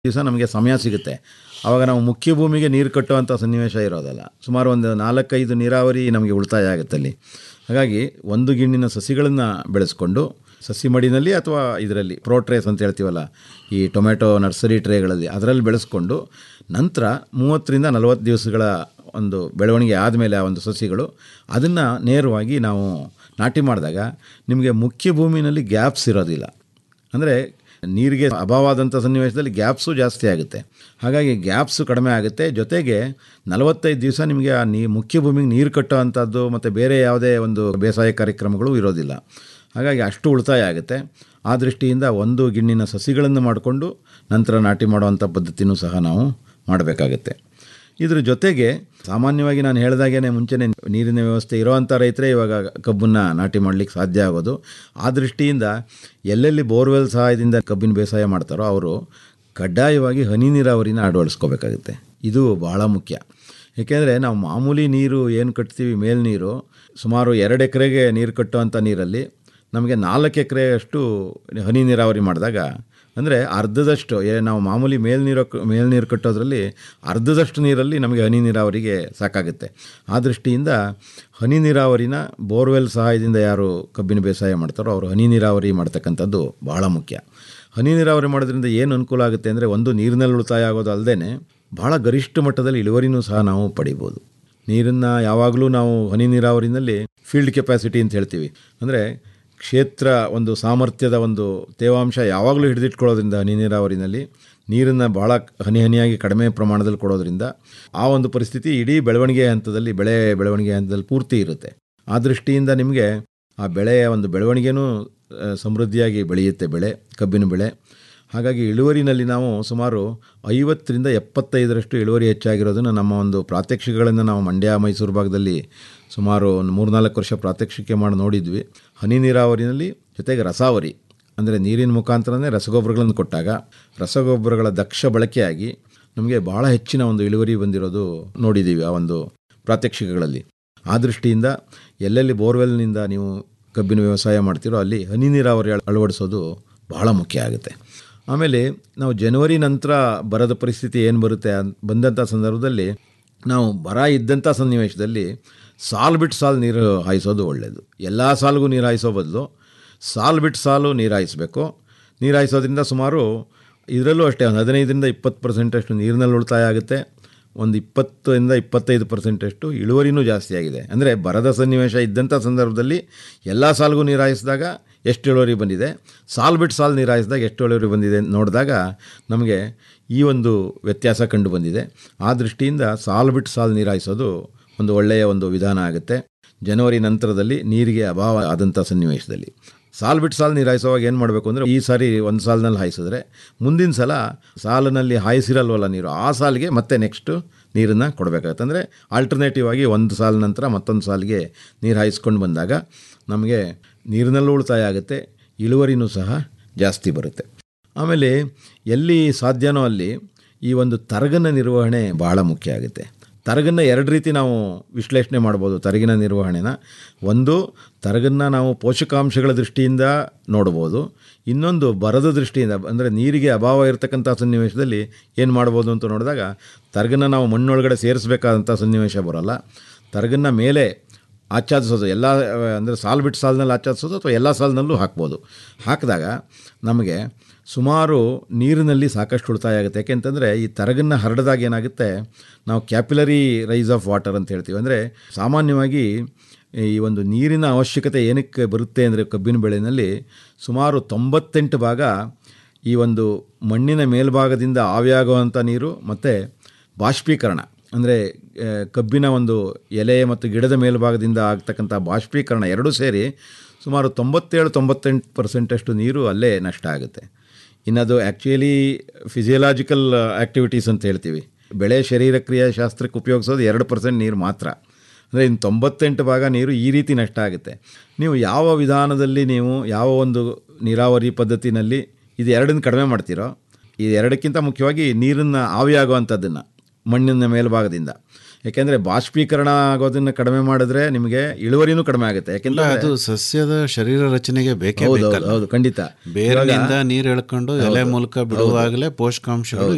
ದಿವಸ ನಮಗೆ ಸಮಯ ಸಿಗುತ್ತೆ ಆವಾಗ ನಾವು ಮುಖ್ಯ ಭೂಮಿಗೆ ನೀರು ಕಟ್ಟುವಂಥ ಸನ್ನಿವೇಶ ಇರೋದಲ್ಲ ಸುಮಾರು ಒಂದು ನಾಲ್ಕೈದು ನೀರಾವರಿ ನಮಗೆ ಉಳಿತಾಯ ಆಗುತ್ತೆ ಅಲ್ಲಿ ಹಾಗಾಗಿ ಒಂದು ಗಿಣ್ಣಿನ ಸಸಿಗಳನ್ನು ಬೆಳೆಸ್ಕೊಂಡು ಸಸಿ ಮಡಿನಲ್ಲಿ ಅಥವಾ ಇದರಲ್ಲಿ ಪ್ರೋ ಟ್ರೇಸ್ ಅಂತ ಹೇಳ್ತೀವಲ್ಲ ಈ ಟೊಮೆಟೊ ನರ್ಸರಿ ಟ್ರೇಗಳಲ್ಲಿ ಅದರಲ್ಲಿ ಬೆಳೆಸ್ಕೊಂಡು ನಂತರ ಮೂವತ್ತರಿಂದ ನಲವತ್ತು ದಿವಸಗಳ ಒಂದು ಬೆಳವಣಿಗೆ ಆದಮೇಲೆ ಆ ಒಂದು ಸಸಿಗಳು ಅದನ್ನು ನೇರವಾಗಿ ನಾವು ನಾಟಿ ಮಾಡಿದಾಗ ನಿಮಗೆ ಮುಖ್ಯ ಭೂಮಿನಲ್ಲಿ ಗ್ಯಾಪ್ಸ್ ಇರೋದಿಲ್ಲ ಅಂದರೆ ನೀರಿಗೆ ಅಭಾವವಾದಂಥ ಸನ್ನಿವೇಶದಲ್ಲಿ ಗ್ಯಾಪ್ಸು ಜಾಸ್ತಿ ಆಗುತ್ತೆ ಹಾಗಾಗಿ ಗ್ಯಾಪ್ಸು ಕಡಿಮೆ ಆಗುತ್ತೆ ಜೊತೆಗೆ ನಲವತ್ತೈದು ದಿವಸ ನಿಮಗೆ ಆ ನೀ ಮುಖ್ಯ ಭೂಮಿಗೆ ನೀರು ಕಟ್ಟೋ ಅಂಥದ್ದು ಮತ್ತು ಬೇರೆ ಯಾವುದೇ ಒಂದು ಬೇಸಾಯ ಕಾರ್ಯಕ್ರಮಗಳು ಇರೋದಿಲ್ಲ ಹಾಗಾಗಿ ಅಷ್ಟು ಉಳಿತಾಯ ಆಗುತ್ತೆ ಆ ದೃಷ್ಟಿಯಿಂದ ಒಂದು ಗಿಣ್ಣಿನ ಸಸಿಗಳನ್ನು ಮಾಡಿಕೊಂಡು ನಂತರ ನಾಟಿ ಮಾಡುವಂಥ ಪದ್ಧತಿನೂ ಸಹ ನಾವು ಮಾಡಬೇಕಾಗತ್ತೆ ಇದ್ರ ಜೊತೆಗೆ ಸಾಮಾನ್ಯವಾಗಿ ನಾನು ಹೇಳಿದಾಗೇ ಮುಂಚೆನೇ ನೀರಿನ ವ್ಯವಸ್ಥೆ ಇರೋವಂಥ ರೈತರೇ ಇವಾಗ ಕಬ್ಬನ್ನು ನಾಟಿ ಮಾಡಲಿಕ್ಕೆ ಸಾಧ್ಯ ಆಗೋದು ಆ ದೃಷ್ಟಿಯಿಂದ ಎಲ್ಲೆಲ್ಲಿ ಬೋರ್ವೆಲ್ ಸಹಾಯದಿಂದ ಕಬ್ಬಿನ ಬೇಸಾಯ ಮಾಡ್ತಾರೋ ಅವರು ಕಡ್ಡಾಯವಾಗಿ ಹನಿ ನೀರಾವರಿನ ಅಳವಡಿಸ್ಕೋಬೇಕಾಗುತ್ತೆ ಇದು ಬಹಳ ಮುಖ್ಯ ಏಕೆಂದರೆ ನಾವು ಮಾಮೂಲಿ ನೀರು ಏನು ಕಟ್ತೀವಿ ಮೇಲ್ನೀರು ಸುಮಾರು ಎರಡು ಎಕರೆಗೆ ನೀರು ಕಟ್ಟುವಂಥ ನೀರಲ್ಲಿ ನಮಗೆ ನಾಲ್ಕು ಎಕರೆಯಷ್ಟು ಹನಿ ನೀರಾವರಿ ಮಾಡಿದಾಗ ಅಂದರೆ ಅರ್ಧದಷ್ಟು ಏ ನಾವು ಮಾಮೂಲಿ ಮೇಲ್ನೀರು ಮೇಲ್ನೀರು ಕಟ್ಟೋದ್ರಲ್ಲಿ ಅರ್ಧದಷ್ಟು ನೀರಲ್ಲಿ ನಮಗೆ ಹನಿ ನೀರಾವರಿಗೆ ಸಾಕಾಗುತ್ತೆ ಆ ದೃಷ್ಟಿಯಿಂದ ಹನಿ ನೀರಾವರಿನ ಬೋರ್ವೆಲ್ ಸಹಾಯದಿಂದ ಯಾರು ಕಬ್ಬಿನ ಬೇಸಾಯ ಮಾಡ್ತಾರೋ ಅವರು ಹನಿ ನೀರಾವರಿ ಮಾಡ್ತಕ್ಕಂಥದ್ದು ಬಹಳ ಮುಖ್ಯ ಹನಿ ನೀರಾವರಿ ಮಾಡೋದ್ರಿಂದ ಏನು ಅನುಕೂಲ ಆಗುತ್ತೆ ಅಂದರೆ ಒಂದು ನೀರಿನಲ್ಲಿ ಉಳಿತಾಯ ಆಗೋದು ಅಲ್ಲದೆ ಭಾಳ ಗರಿಷ್ಠ ಮಟ್ಟದಲ್ಲಿ ಇಳುವರಿನೂ ಸಹ ನಾವು ಪಡಿಬೋದು ನೀರನ್ನು ಯಾವಾಗಲೂ ನಾವು ಹನಿ ನೀರಾವರಿನಲ್ಲಿ ಫೀಲ್ಡ್ ಕೆಪಾಸಿಟಿ ಅಂತ ಹೇಳ್ತೀವಿ ಅಂದರೆ ಕ್ಷೇತ್ರ ಒಂದು ಸಾಮರ್ಥ್ಯದ ಒಂದು ತೇವಾಂಶ ಯಾವಾಗಲೂ ಹಿಡಿದಿಟ್ಕೊಳ್ಳೋದ್ರಿಂದ ಹನಿ ನೀರಾವರಿನಲ್ಲಿ ನೀರನ್ನು ಭಾಳ ಹನಿ ಹನಿಯಾಗಿ ಕಡಿಮೆ ಪ್ರಮಾಣದಲ್ಲಿ ಕೊಡೋದ್ರಿಂದ ಆ ಒಂದು ಪರಿಸ್ಥಿತಿ ಇಡೀ ಬೆಳವಣಿಗೆ ಹಂತದಲ್ಲಿ ಬೆಳೆ ಬೆಳವಣಿಗೆ ಹಂತದಲ್ಲಿ ಪೂರ್ತಿ ಇರುತ್ತೆ ಆ ದೃಷ್ಟಿಯಿಂದ ನಿಮಗೆ ಆ ಬೆಳೆಯ ಒಂದು ಬೆಳವಣಿಗೆನೂ ಆ, ಸಮೃದ್ಧಿಯಾಗಿ ಬೆಳೆಯುತ್ತೆ ಬೆಳೆ ಕಬ್ಬಿನ ಬೆಳೆ ಹಾಗಾಗಿ ಇಳುವರಿನಲ್ಲಿ ನಾವು ಸುಮಾರು ಐವತ್ತರಿಂದ ಎಪ್ಪತ್ತೈದರಷ್ಟು ಇಳುವರಿ ಹೆಚ್ಚಾಗಿರೋದನ್ನು ನಮ್ಮ ಒಂದು ಪ್ರಾತ್ಯಕ್ಷಿಕೆಗಳನ್ನು ನಾವು ಮಂಡ್ಯ ಮೈಸೂರು ಭಾಗದಲ್ಲಿ ಸುಮಾರು ಒಂದು ಮೂರ್ನಾಲ್ಕು ವರ್ಷ ಪ್ರಾತ್ಯಕ್ಷಿಕೆ ಮಾಡಿ ನೋಡಿದ್ವಿ ಹನಿ ನೀರಾವರಿನಲ್ಲಿ ಜೊತೆಗೆ ರಸಾವರಿ ಅಂದರೆ ನೀರಿನ ಮುಖಾಂತರನೇ ರಸಗೊಬ್ಬರಗಳನ್ನು ಕೊಟ್ಟಾಗ ರಸಗೊಬ್ಬರಗಳ ದಕ್ಷ ಬಳಕೆಯಾಗಿ ನಮಗೆ ಬಹಳ ಹೆಚ್ಚಿನ ಒಂದು ಇಳುವರಿ ಬಂದಿರೋದು ನೋಡಿದ್ದೀವಿ ಆ ಒಂದು ಪ್ರಾತ್ಯಕ್ಷಿಕೆಗಳಲ್ಲಿ ಆ ದೃಷ್ಟಿಯಿಂದ ಎಲ್ಲೆಲ್ಲಿ ಬೋರ್ವೆಲ್ನಿಂದ ನೀವು ಕಬ್ಬಿನ ವ್ಯವಸಾಯ ಮಾಡ್ತೀರೋ ಅಲ್ಲಿ ಹನಿ ನೀರಾವರಿ ಅಳ- ಅಳವಡಿಸೋದು ಬಹಳ ಮುಖ್ಯ ಆಗುತ್ತೆ ಆಮೇಲೆ ನಾವು ಜನವರಿ ನಂತರ ಬರದ ಪರಿಸ್ಥಿತಿ ಏನು ಬರುತ್ತೆ ಅನ್- ಬಂದಂಥ ಸಂದರ್ಭದಲ್ಲಿ ನಾವು ಬರ ಇದ್ದಂಥ ಸನ್ನಿವೇಶದಲ್ಲಿ ಸಾಲು ಬಿಟ್ಟು ಸಾಲು ನೀರು ಹಾಯಿಸೋದು ಒಳ್ಳೆಯದು ಎಲ್ಲ ಸಾಲಿಗೂ ನೀರು ಹಾಯಿಸೋ ಬದಲು ಸಾಲು ಬಿಟ್ಟು ಸಾಲು ನೀರು ಹಾಯಿಸಬೇಕು ನೀರು ಹಾಯಿಸೋದ್ರಿಂದ ಸುಮಾರು ಇದರಲ್ಲೂ ಅಷ್ಟೇ ಒಂದು ಹದಿನೈದರಿಂದ ಇಪ್ಪತ್ತು ಪರ್ಸೆಂಟಷ್ಟು ನೀರಿನಲ್ಲಿ ಉಳಿತಾಯ ಆಗುತ್ತೆ ಒಂದು ಇಪ್ಪತ್ತರಿಂದ ಇಪ್ಪತ್ತೈದು ಪರ್ಸೆಂಟಷ್ಟು ಇಳುವರಿನೂ ಜಾಸ್ತಿ ಆಗಿದೆ ಅಂದರೆ ಬರದ ಸನ್ನಿವೇಶ ಇದ್ದಂಥ ಸಂದರ್ಭದಲ್ಲಿ ಎಲ್ಲ ಸಾಲಿಗೂ ನೀರು ಹಾಯಿಸಿದಾಗ ಎಷ್ಟು ಇಳುವರಿ ಬಂದಿದೆ ಸಾಲು ಬಿಟ್ಟು ಸಾಲು ನೀರು ಹಾಯಿಸಿದಾಗ ಎಷ್ಟು ಇಳುವರಿ ಬಂದಿದೆ ಅಂತ ನೋಡಿದಾಗ ನಮಗೆ ಈ ಒಂದು ವ್ಯತ್ಯಾಸ ಕಂಡು ಬಂದಿದೆ ಆ ದೃಷ್ಟಿಯಿಂದ ಸಾಲು ಬಿಟ್ಟು ಸಾಲು ನೀರು ಹಾಯಿಸೋದು ಒಂದು ಒಳ್ಳೆಯ ಒಂದು ವಿಧಾನ ಆಗುತ್ತೆ ಜನವರಿ ನಂತರದಲ್ಲಿ ನೀರಿಗೆ ಅಭಾವ ಆದಂಥ ಸನ್ನಿವೇಶದಲ್ಲಿ ಸಾಲು ಬಿಟ್ಟು ಸಾಲು ನೀರು ಹಾಯಿಸುವಾಗ ಏನು ಮಾಡಬೇಕು ಅಂದರೆ ಈ ಸಾರಿ ಒಂದು ಸಾಲಿನಲ್ಲಿ ಹಾಯಿಸಿದ್ರೆ ಮುಂದಿನ ಸಲ ಸಾಲಿನಲ್ಲಿ ಹಾಯಿಸಿರಲ್ವಲ್ಲ ನೀರು ಆ ಸಾಲಿಗೆ ಮತ್ತೆ ನೆಕ್ಸ್ಟು ನೀರನ್ನು ಕೊಡಬೇಕಾಗತ್ತೆ ಅಂದರೆ ಆಲ್ಟರ್ನೇಟಿವ್ ಆಗಿ ಒಂದು ಸಾಲ ನಂತರ ಮತ್ತೊಂದು ಸಾಲಿಗೆ ನೀರು ಹಾಯಿಸ್ಕೊಂಡು ಬಂದಾಗ ನಮಗೆ ನೀರಿನಲ್ಲೂ ಉಳಿತಾಯ ಆಗುತ್ತೆ ಇಳುವರಿನೂ ಸಹ ಜಾಸ್ತಿ ಬರುತ್ತೆ ಆಮೇಲೆ ಎಲ್ಲಿ ಸಾಧ್ಯನೋ ಅಲ್ಲಿ ಈ ಒಂದು ತರಗನ ನಿರ್ವಹಣೆ ಭಾಳ ಮುಖ್ಯ ಆಗುತ್ತೆ ತರಗನ್ನ ಎರಡು ರೀತಿ ನಾವು ವಿಶ್ಲೇಷಣೆ ಮಾಡ್ಬೋದು ತರಗಿನ ನಿರ್ವಹಣೆನ ಒಂದು ತರಗನ್ನ ನಾವು ಪೋಷಕಾಂಶಗಳ ದೃಷ್ಟಿಯಿಂದ ನೋಡ್ಬೋದು ಇನ್ನೊಂದು ಬರದ ದೃಷ್ಟಿಯಿಂದ ಅಂದರೆ ನೀರಿಗೆ ಅಭಾವ ಇರತಕ್ಕಂಥ ಸನ್ನಿವೇಶದಲ್ಲಿ ಏನು ಮಾಡ್ಬೋದು ಅಂತ ನೋಡಿದಾಗ ತರಗನ್ನ ನಾವು ಮಣ್ಣೊಳಗಡೆ ಸೇರಿಸಬೇಕಾದಂಥ ಸನ್ನಿವೇಶ ಬರೋಲ್ಲ ತರಗನ್ನ ಮೇಲೆ ಆಚ್ಛಾದಿಸೋದು ಎಲ್ಲ ಅಂದರೆ ಸಾಲು ಬಿಟ್ಟು ಸಾಲಿನಲ್ಲಿ ಆಚ್ಛಾದಿಸೋದು ಅಥವಾ ಎಲ್ಲ ಸಾಲಿನಲ್ಲೂ ಹಾಕ್ಬೋದು ಹಾಕಿದಾಗ ನಮಗೆ ಸುಮಾರು ನೀರಿನಲ್ಲಿ ಸಾಕಷ್ಟು ಉಳಿತಾಯ ಆಗುತ್ತೆ ಯಾಕೆಂತಂದರೆ ಈ ತರಗನ್ನು ಹರಡಿದಾಗ ಏನಾಗುತ್ತೆ ನಾವು ಕ್ಯಾಪಿಲರಿ ರೈಸ್ ಆಫ್ ವಾಟರ್ ಅಂತ ಹೇಳ್ತೀವಿ ಅಂದರೆ ಸಾಮಾನ್ಯವಾಗಿ ಈ ಒಂದು ನೀರಿನ ಅವಶ್ಯಕತೆ ಏನಕ್ಕೆ ಬರುತ್ತೆ ಅಂದರೆ ಕಬ್ಬಿನ ಬೆಳೆಯಲ್ಲಿ ಸುಮಾರು ತೊಂಬತ್ತೆಂಟು ಭಾಗ ಈ ಒಂದು ಮಣ್ಣಿನ ಮೇಲ್ಭಾಗದಿಂದ ಆವಿಯಾಗುವಂಥ ನೀರು ಮತ್ತು ಬಾಷ್ಪೀಕರಣ ಅಂದರೆ ಆ, ಕಬ್ಬಿನ ಒಂದು ಎಲೆ ಮತ್ತು ಗಿಡದ ಮೇಲ್ಭಾಗದಿಂದ ಆಗ್ತಕ್ಕಂಥ ಬಾಷ್ಪೀಕರಣ ಎರಡೂ ಸೇರಿ ಸುಮಾರು ತೊಂಬತ್ತೇಳು ತೊಂಬತ್ತೆಂಟು ಪರ್ಸೆಂಟಷ್ಟು ನೀರು ಅಲ್ಲೇ ನಷ್ಟ ಆಗುತ್ತೆ ಇನ್ನದು ಆ್ಯಕ್ಚುಯಲಿ ಫಿಸಿಯಲಾಜಿಕಲ್ ಆ್ಯಕ್ಟಿವಿಟೀಸ್ ಅಂತ ಹೇಳ್ತೀವಿ ಬೆಳೆ ಶರೀರ ಕ್ರಿಯಾಶಾಸ್ತ್ರಕ್ಕೆ ಉಪಯೋಗಿಸೋದು ಎರಡು ಪರ್ಸೆಂಟ್ ನೀರು ಮಾತ್ರ ಅಂದರೆ ಇನ್ನು ತೊಂಬತ್ತೆಂಟು ಭಾಗ ನೀರು ಈ ರೀತಿ ನಷ್ಟ ಆಗುತ್ತೆ ನೀವು ಯಾವ ವಿಧಾನದಲ್ಲಿ ನೀವು ಯಾವ ಒಂದು ನೀರಾವರಿ ಪದ್ಧತಿನಲ್ಲಿ ಇದು ಎರಡನ್ನು ಕಡಿಮೆ ಮಾಡ್ತೀರೋ ಈ ಎರಡಕ್ಕಿಂತ ಮುಖ್ಯವಾಗಿ ನೀರನ್ನು ಆವಿಯಾಗುವಂಥದ್ದನ್ನು ಮಣ್ಣಿನ ಮೇಲ್ಭಾಗದಿಂದ ಯಾಕೆಂದರೆ ಬಾಷ್ಪೀಕರಣ ಆಗೋದನ್ನು ಕಡಿಮೆ ಮಾಡಿದ್ರೆ ನಿಮಗೆ ಇಳುವರಿನೂ ಕಡಿಮೆ ಆಗುತ್ತೆ ಇಲ್ಲ ಯಾಕೆಂದರೆ ಅದು ಸಸ್ಯದ ಶರೀರ ರಚನೆಗೆ ಬೇಕೇ ಹೌದು ಹೌದು ಬೇಕಲ್ಲ ಹೌದು ಖಂಡಿತ ಬೇರಿನಿಂದ ನೀರು ಎಳ್ಕೊಂಡು ಎಲೆ ಮೂಲಕ ಬಿಡುವಾಗಲೇ ಪೋಷಕಾಂಶಗಳು